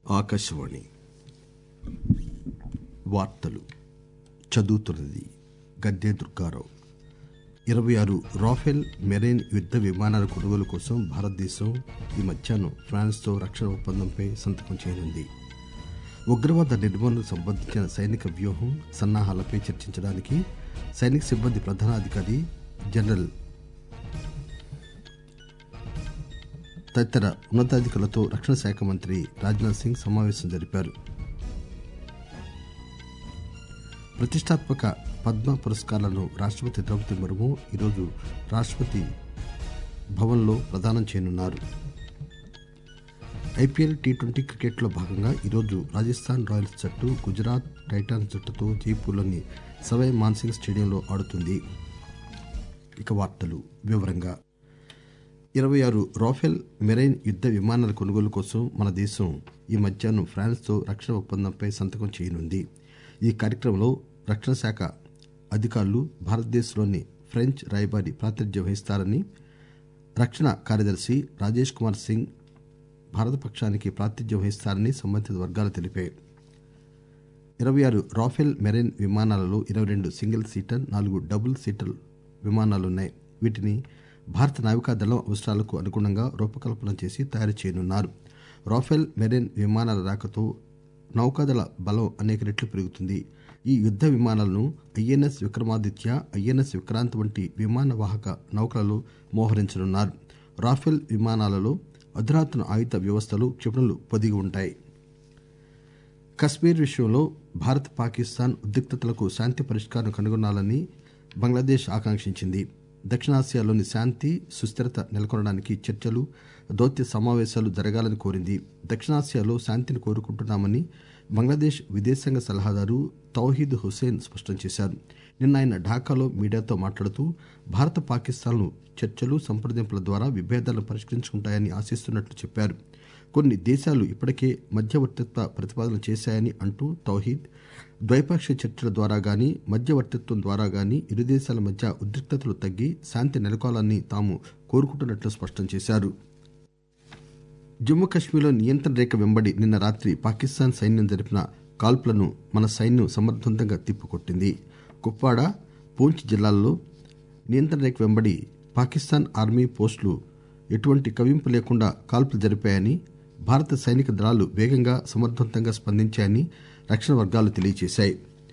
ఆకాశవాణి వార్తలు చదువుతున్నది గద్దె దుర్గారావు ఇరవై ఆరు రాఫెల్ మెరైన్ యుద్ద విమానాల కొనుగోలు కోసం భారతదేశం ఈ మధ్యాహ్నం ఫ్రాన్స్తో రక్షణ ఒప్పందంపై సంతకం చేయనుంది ఉగ్రవాద నిర్మూలనకు సంబంధించిన సైనిక వ్యూహం సన్నాహాలపై చర్చించడానికి సైనిక సిబ్బంది ప్రధానాధికారి జనరల్ తదితర ఉన్నతాధికారులతో రక్షణ శాఖ మంత్రి రాజ్నాథ్ సింగ్ సమావేశం జరిపారు ప్రతిష్టాత్మక పద్మ పురస్కారాలను రాష్టపతి ద్రౌపది ముర్ము ఈరోజు రాష్టపతి భవన్లో ప్రదానం చేయనున్నారు ఐపీఎల్ టీ ట్వంటీ క్రికెట్లో భాగంగా ఈరోజు రాజస్థాన్ రాయల్స్ జట్టు గుజరాత్ టైటాన్స్ జట్టుతో జైపూర్లోని సవై మాన్సింగ్ స్టేడియంలో ఆడుతుంది ఇక వార్తలు వివరంగా ఇరవై ఆరు రాఫెల్ మెరైన్ యుద్ద విమానాల కొనుగోలు కోసం మన దేశం ఈ మధ్యాహ్నం ఫ్రాన్స్తో రక్షణ ఒప్పందంపై సంతకం చేయనుంది ఈ కార్యక్రమంలో రక్షణ శాఖ అధికారులు భారతదేశంలోని ఫ్రెంచ్ రాయబారి ప్రాతినిధ్యం వహిస్తారని రక్షణ కార్యదర్శి రాజేష్ కుమార్ సింగ్ భారత పక్షానికి ప్రాతినిధ్యం వహిస్తారని సంబంధిత వర్గాలు తెలిపాయి ఇరవై ఆరు రాఫెల్ మెరైన్ విమానాలలో ఇరవై రెండు సింగిల్ సీటర్ నాలుగు డబుల్ సీటర్ విమానాలున్నాయి వీటిని భారత నావికాదళం అవసరాలకు అనుగుణంగా రూపకల్పన చేసి తయారు చేయనున్నారు రాఫెల్ మెరైన్ విమానాల రాకతో నౌకాదళ బలం అనేక రెట్లు పెరుగుతుంది ఈ యుద్ద విమానాలను ఐఎన్ఎస్ విక్రమాదిత్య ఐఎన్ఎస్ విక్రాంత్ వంటి విమాన వాహక నౌకలలో మోహరించనున్నారు రాఫెల్ విమానాలలో అధునాతన ఆయుధ వ్యవస్థలు క్షిపణులు పొదిగి ఉంటాయి కశ్మీర్ విషయంలో భారత్ పాకిస్తాన్ ఉద్రిక్తతలకు శాంతి పరిష్కారం కనుగొనాలని బంగ్లాదేశ్ ఆకాంక్షించింది దక్షిణాసియాలోని శాంతి సుస్థిరత నెలకొనడానికి చర్చలు దౌత్య సమావేశాలు జరగాలని కోరింది దక్షిణాసియాలో శాంతిని కోరుకుంటున్నామని బంగ్లాదేశ్ విదేశాంగ సలహాదారు తౌహీద్ హుసేన్ స్పష్టం చేశారు నిన్న ఆయన ఢాకాలో మీడియాతో మాట్లాడుతూ భారత పాకిస్తాన్లు చర్చలు సంప్రదింపుల ద్వారా విభేదాలను పరిష్కరించుకుంటాయని ఆశిస్తున్నట్లు చెప్పారు కొన్ని దేశాలు ఇప్పటికే మధ్యవర్తిత్వ ప్రతిపాదనలు చేశాయని అంటూ తౌహీద్ ద్వైపాక్షిక చర్చల ద్వారా గాని మధ్యవర్తిత్వం ద్వారా గాని ఇరు దేశాల మధ్య ఉద్రిక్తతలు తగ్గి శాంతి నెలకొల్పాలని తాము కోరుకుంటున్నట్లు స్పష్టం చేశారు జమ్మూ కశ్మీర్లో నియంత్రణ రేఖ వెంబడి నిన్న రాత్రి పాకిస్తాన్ సైన్యం జరిపిన కాల్పులను మన సైన్యం సమర్థవంతంగా తిప్పికొట్టింది కుప్వాడ పూంచ్ జిల్లాల్లో నియంత్రణ రేఖ వెంబడి పాకిస్తాన్ ఆర్మీ పోస్టులు ఎటువంటి కవింపు లేకుండా కాల్పులు జరిపాయని భారత సైనిక దళాలు వేగంగా సమర్థవంతంగా స్పందించాయని రక్షణ వర్గాలు తెలియజేశాయి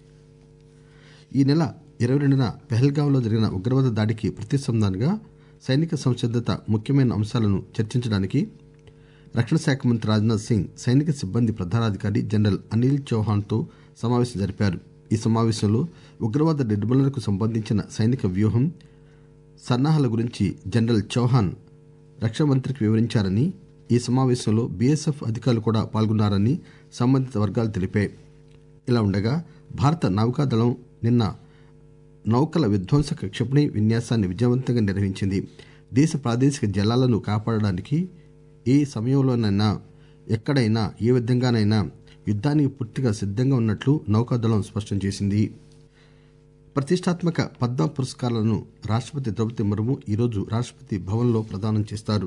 ఈ నెల ఇరవై రెండున పెహల్గాంలో జరిగిన ఉగ్రవాద దాడికి ప్రతిస్పందనగా సైనిక సంసిద్దత ముఖ్యమైన అంశాలను చర్చించడానికి రక్షణ శాఖ మంత్రి రాజ్నాథ్ సింగ్ సైనిక సిబ్బంది ప్రధానాధికారి జనరల్ అనిల్ చౌహాన్తో సమావేశం జరిపారు ఈ సమావేశంలో ఉగ్రవాద నిర్మూలనకు సంబంధించిన సైనిక వ్యూహం సన్నాహాల గురించి జనరల్ చౌహాన్ రక్షణ మంత్రికి వివరించారని ఈ సమావేశంలో బీఎస్ఎఫ్ అధికారులు కూడా పాల్గొన్నారని సంబంధిత వర్గాలు తెలిపాయి ఇలా ఉండగా భారత నౌకాదళం నిన్న నౌకల విధ్వంసక క్షిపణి విన్యాసాన్ని విజయవంతంగా నిర్వహించింది దేశ ప్రాదేశిక జలాలను కాపాడడానికి ఏ సమయంలోనైనా ఎక్కడైనా ఏ విధంగానైనా యుద్దానికి పూర్తిగా సిద్దంగా ఉన్నట్లు నౌకాదళం స్పష్టం చేసింది ప్రతిష్టాత్మక పద్మ పురస్కారాలను రాష్టపతి ద్రౌపది ముర్ము ఈరోజు రాష్టపతి భవన్లో ప్రదానం చేస్తారు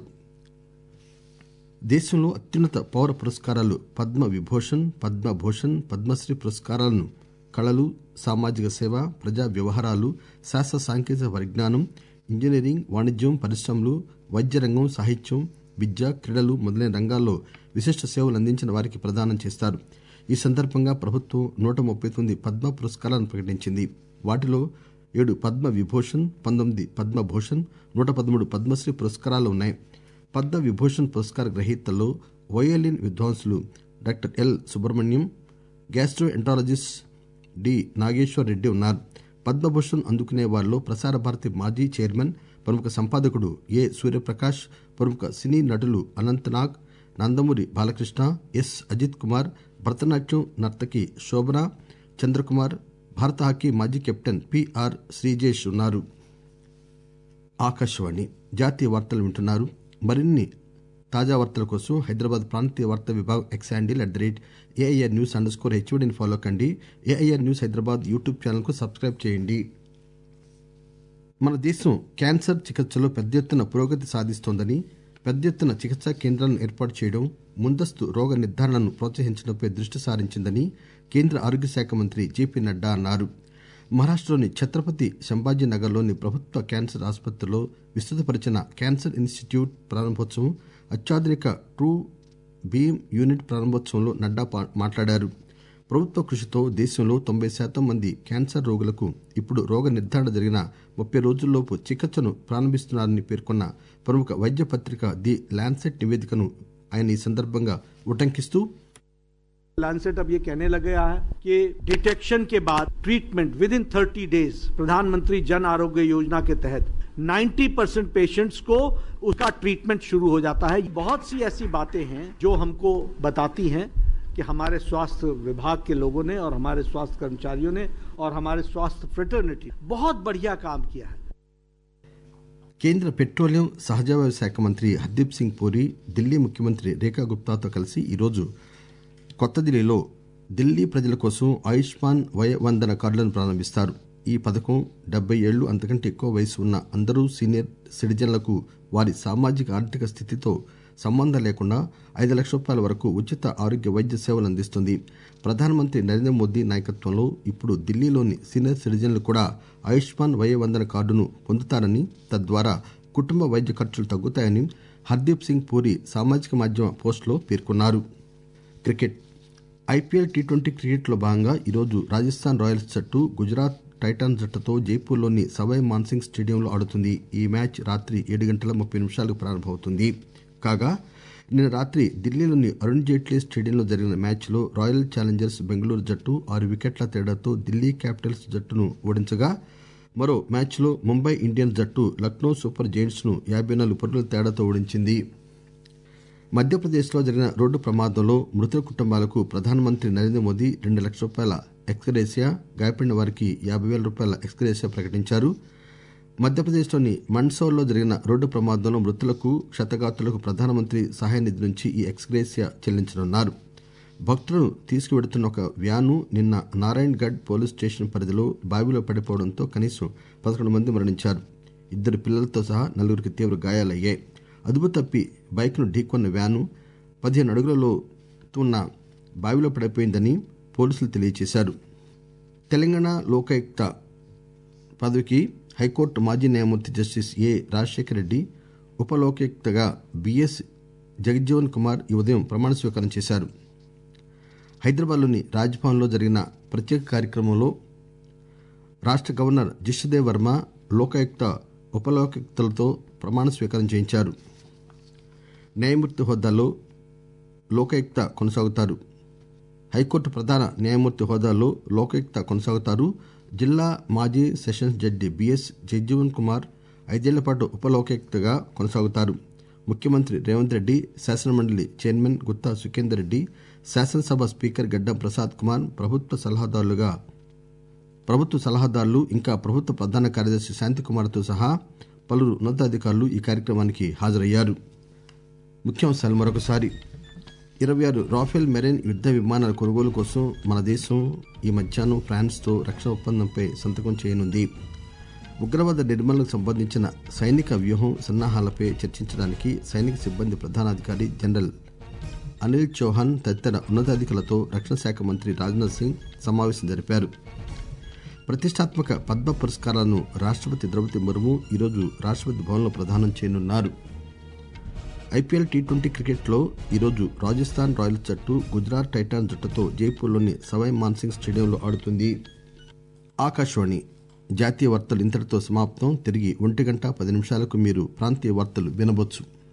దేశంలో అత్యున్నత పౌర పురస్కారాలు పద్మ విభూషణ్ పద్మభూషణ్ పద్మశ్రీ పురస్కారాలను కళలు సామాజిక సేవ ప్రజా వ్యవహారాలు శాస్త్ర సాంకేతిక పరిజ్ఞానం ఇంజనీరింగ్ వాణిజ్యం పరిశ్రమలు వైద్య రంగం సాహిత్యం విద్య క్రీడలు మొదలైన రంగాల్లో విశిష్ట సేవలు అందించిన వారికి ప్రదానం చేస్తారు ఈ సందర్భంగా ప్రభుత్వం నూట ముప్పై తొమ్మిది పద్మ పురస్కారాలను ప్రకటించింది వాటిలో ఏడు పద్మ విభూషణ్ పంతొమ్మిది పద్మభూషణ్ నూట పదమూడు పద్మశ్రీ పురస్కారాలు ఉన్నాయి పద్మ విభూషణ్ పురస్కార గ్రహీతల్లో వయోలిన్ విద్వాంసులు doctor L Subrahmanyam gastroenterologist D Nageshwar Reddy ఉన్నారు పద్మభూషణ్ అందుకునే వారిలో ప్రసార భారతి మాజీ చైర్మన్ ప్రముఖ సంపాదకుడు ఏ సూర్యప్రకాష్ ప్రముఖ సినీ నటులు అనంతనాగ్ నందమూరి బాలకృష్ణ ఎస్ అజిత్ కుమార్ భరతనాట్యం నర్తకి శోభన చంద్రకుమార్ భారత హాకీ మాజీ కెప్టెన్ పిఆర్ శ్రీజేష్ ఉన్నారు ఆకాశవాణి జాతీయ వార్తలు వింటున్నారు మరిన్ని తాజా వార్తల కోసం హైదరాబాద్ ప్రాంతీయ వార్తా విభాగం X handle at the rate AIR news underscore హెచ్ఓడిని ఫాలో కండి ఏఐఆర్ న్యూస్ హైదరాబాద్ యూట్యూబ్ ఛానల్కు సబ్స్క్రైబ్ చేయండి మన దేశం క్యాన్సర్ చికిత్సలో పెద్ద ఎత్తున పురోగతి సాధిస్తోందని పెద్ద ఎత్తున చికిత్సా కేంద్రాలను ఏర్పాటు చేయడం ముందస్తు రోగ నిర్ధారణను ప్రోత్సహించడంపై దృష్టి సారించిందని కేంద్ర ఆరోగ్య శాఖ మంత్రి జేపీ నడ్డా అన్నారు మహారాష్టలోని ఛత్రపతి సంభాజీనగర్లోని ప్రభుత్వ క్యాన్సర్ ఆసుపత్రిలో విస్తృతపరిచిన క్యాన్సర్ ఇన్స్టిట్యూట్ ప్రారంభోత్సవం అత్యాధునిక ట్రూ బీమ్ యూనిట్ ప్రారంభోత్సవంలో నడ్డా మాట్లాడారు ప్రభుత్వ కృషితో దేశంలో తొంభై శాతం మంది క్యాన్సర్ రోగులకు ఇప్పుడు రోగ నిర్ధారణ జరిగిన ముప్పై రోజుల్లోపు చికిత్సను ప్రారంభిస్తున్నారని పేర్కొన్న ప్రముఖ వైద్య పత్రిక ది ల్యాన్సెట్ నివేదికను ఆయన ఈ సందర్భంగా ఉటంకిస్తూ लैंसेट अब ये कहने लगा है कि डिटेक्शन के बाद treatment within thirty days प्रधानमंत्री जन आरोग्य योजना के तहत 90 परसेंट पेशेंट्स को उसका ट्रीटमेंट शुरू हो जाता है बहुत सी ऐसी बातें हैं जो हमको बताती हैं कि हमारे स्वास्थ्य विभाग के लोगों ने और हमारे स्वास्थ्य कर्मचारियों ने और हमारे स्वास्थ्य फ्रेटर्निटी बहुत बढ़िया काम किया है కేంద్ర పెట్రోలియం సహజవాయు శాఖ మంత్రి హర్దీప్ సింగ్ పూరి ఢిల్లీ ముఖ్యమంత్రి రేఖా గుప్తాతో కలిసి ఈరోజు కొత్త ఢిల్లీలో ఢిల్లీ ప్రజల కోసం ఆయుష్మాన్ వయ వందన కార్డులను ప్రారంభిస్తారు ఈ పథకం డెబ్బై ఏళ్లు అంతకంటే ఎక్కువ వయసు ఉన్న అందరూ సీనియర్ సిటిజన్లకు వారి సామాజిక ఆర్థిక స్థితితో సంబంధం లేకుండా ఐదు లక్షల రూపాయల వరకు ఉచిత ఆరోగ్య వైద్య సేవలు అందిస్తుంది ప్రధానమంత్రి నరేంద్ర మోదీ నాయకత్వంలో ఇప్పుడు ఢిల్లీలోని సీనియర్ సిటిజన్లు కూడా ఆయుష్మాన్ వయ వందన కార్డును పొందుతారని తద్వారా కుటుంబ వైద్య ఖర్చులు తగ్గుతాయని హర్దీప్ సింగ్ పూరి సామాజిక మాధ్యమ పోస్టులో పేర్కొన్నారు క్రికెట్ ఐపీఎల్ టీ ట్వంటీ క్రికెట్లో భాగంగా ఈరోజు రాజస్థాన్ రాయల్స్ జట్టు గుజరాత్ టైటాన్స్ జట్టుతో జైపూర్లోని సవై మాన్సింగ్ స్టేడియంలో ఆడుతుంది ఈ మ్యాచ్ రాత్రి ఏడు గంటల ముప్పై నిమిషాలకు ప్రారంభమవుతుంది కాగా నిన్న రాత్రి ఢిల్లీలోని అరుణ్ జైట్లీ స్టేడియంలో జరిగిన మ్యాచ్లో రాయల్ ఛాలెంజర్స్ బెంగళూరు జట్టు ఆరు వికెట్ల తేడాతో ఢిల్లీ క్యాపిటల్స్ జట్టును ఓడించగా మరో మ్యాచ్లో ముంబై ఇండియన్స్ జట్టు లక్నో సూపర్ జైంట్స్ ను యాభై నాలుగు పరుగుల తేడాతో ఓడించింది మధ్యప్రదేశ్లో జరిగిన రోడ్డు ప్రమాదంలో మృతుల కుటుంబాలకు ప్రధానమంత్రి నరేంద్ర మోదీ రెండు లక్షల రూపాయల ఎక్స్గ్రేసియా గాయపడిన వారికి యాభై వేల రూపాయల ఎక్స్గ్రేసియా ప్రకటించారు మధ్యప్రదేశ్లోని మండ్సౌర్లో జరిగిన రోడ్డు ప్రమాదంలో మృతులకు క్షతగాత్రులకు ప్రధానమంత్రి సహాయ నిధి నుంచి ఈ ఎక్స్గ్రేసియా చెల్లించనున్నారు భక్తులను తీసుకువెడుతున్న ఒక వ్యాను నిన్న నారాయణ్ గఢ్ పోలీస్ స్టేషన్ పరిధిలో బావిలో పడిపోవడంతో కనీసం పదకొండు మంది మరణించారు ఇద్దరు పిల్లలతో సహా నలుగురికి తీవ్ర గాయాలయ్యాయి అదుపు తప్పి బైక్ను ఢీకొన్న వ్యాను పదిహేను అడుగులలో ఉన్న బావిలో పడిపోయిందని పోలీసులు తెలియజేశారు తెలంగాణ లోకాయుక్త పదవికి హైకోర్టు మాజీ న్యాయమూర్తి జస్టిస్ ఏ రాజశేఖర రెడ్డి ఉప లోకాయుక్తగా బిఎస్ జగజ్జీవన్ కుమార్ ఈ ఉదయం ప్రమాణ స్వీకారం చేశారు హైదరాబాద్లోని రాజ్భవన్లో జరిగిన ప్రత్యేక కార్యక్రమంలో రాష్ట గవర్నర్ జిష్ణుదేవ్ వర్మ లోకాయుక్త ఉపలోకాయుక్తలతో ప్రమాణ స్వీకారం చేయించారు న్యాయమూర్తి హోదాలో లోకాయుక్త కొనసాగుతారు హైకోర్టు ప్రధాన న్యాయమూర్తి హోదాలో లోకాయుక్త కొనసాగుతారు జిల్లా మాజీ sessions judge B S Jagjivan Kumar ఐదేళ్ల పాటు ఉపలోకాయుక్తగా కొనసాగుతారు ముఖ్యమంత్రి రేవంత్ రెడ్డి శాసనమండలి చైర్మన్ గుత్తా సుఖేందర్ రెడ్డి శాసనసభ స్పీకర్ గడ్డం ప్రసాద్ కుమార్ ప్రభుత్వ సలహాదారులుగా ప్రభుత్వ సలహాదారులు ఇంకా ప్రభుత్వ ప్రధాన కార్యదర్శి శాంతికుమార్తో సహా పలువురు ఉన్నతాధికారులు ఈ కార్యక్రమానికి హాజరయ్యారు ముఖ్యాంశాలు మరొకసారి ఇరవై ఆరు రాఫెల్ మెరైన్ యుద్ద విమానాల కొనుగోలు కోసం మన దేశం ఈ మధ్యాహ్నం ఫ్రాన్స్తో రక్షణ ఒప్పందంపై సంతకం చేయనుంది ఉగ్రవాద నిర్మూలనకు సంబంధించిన సైనిక వ్యూహం సన్నాహాలపై చర్చించడానికి సైనిక సిబ్బంది ప్రధానాధికారి జనరల్ అనిల్ చౌహాన్ తదితర ఉన్నతాధికారులతో రక్షణ శాఖ మంత్రి రాజ్నాథ్ సింగ్ సమావేశం జరిపారు ప్రతిష్టాత్మక పద్మ పురస్కారాలను రాష్టపతి ద్రౌపది ముర్ము ఈరోజు రాష్టపతి భవన్లో ప్రదానం చేయనున్నారు ఐపీఎల్ టీ ట్వంటీ క్రికెట్లో ఈరోజు రాజస్థాన్ రాయల్స్ జట్టు గుజరాత్ టైటాన్స్ జట్టుతో జైపూర్లోని సవై మాన్సింగ్ స్టేడియంలో ఆడుతుంది ఆకాశవాణి జాతీయ వార్తలు ఇంతటితో సమాప్తం తిరిగి ఒంటి గంట పది నిమిషాలకు మీరు ప్రాంతీయ వార్తలు వినవచ్చు